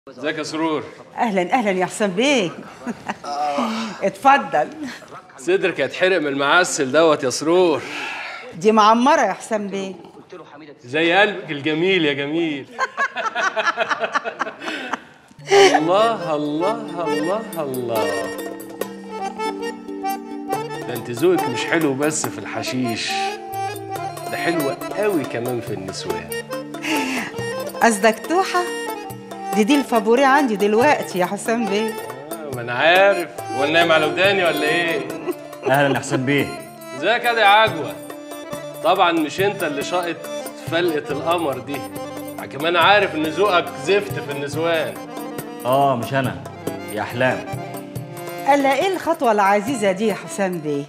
ازيك يا سرور اهلا اهلا يا حسام بيه اتفضل صدرك هيتحرق من المعسل دوت يا سرور دي معمره يا حسام بيه زي قلبك الجميل يا جميل الله الله الله الله ده انت ذوقك مش حلو بس في الحشيش ده حلو قوي كمان في النسوان قصدك توحه دي دي الفابوري عندي دلوقتي يا حسام بيه آه، ما انا عارف هو أنا نايم على وداني ولا ايه اهلا يا حسام بيه ازيك يا دي عجوه طبعا مش انت اللي شاقط فلقه القمر دي كمان عارف ان ذوقك زفت في النسوان اه مش انا يا احلام الا ايه الخطوه العزيزه دي يا حسام بيه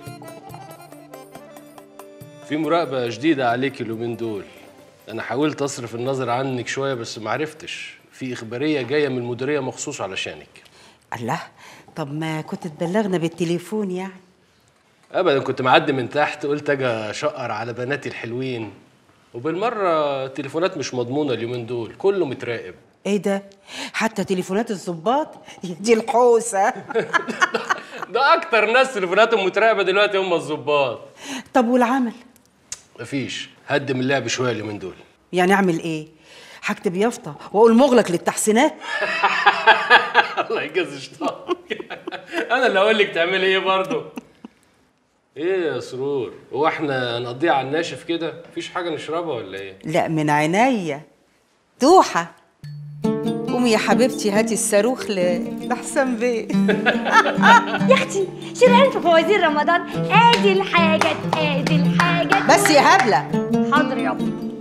في مراقبة جديدة عليك اليومين دول أنا حاولت أصرف النظر عنك شوية بس معرفتش في إخبارية جاية من المديرية مخصوص علشانك الله طب ما كنت تبلغنا بالتليفون يعني أبدا كنت معدي من تحت قلت أجي أشقر على بناتي الحلوين وبالمرة التليفونات مش مضمونة اليومين دول كله متراقب ايه ده حتى تليفونات الضباط دي الحوسه ده أكتر ناس تليفوناتهم متراقبة دلوقتي هم الظباط طب والعمل مفيش هدم اللعب شوية اليومين دول يعني اعمل ايه هكتب يافطه واقول مغلق للتحسينات الله يجازي شطارك انا اللي اقول لك تعملي ايه برضه ايه يا سرور هو احنا نقضيها على الناشف كده مفيش حاجه نشربها ولا ايه لا من عينيا توحه قومي يا حبيبتي هاتي الصاروخ ل- لحسام بيه يا اختي شيل في فوازير رمضان ادي الحاجات ادي الحاجات بس يا هبله حاضر يابا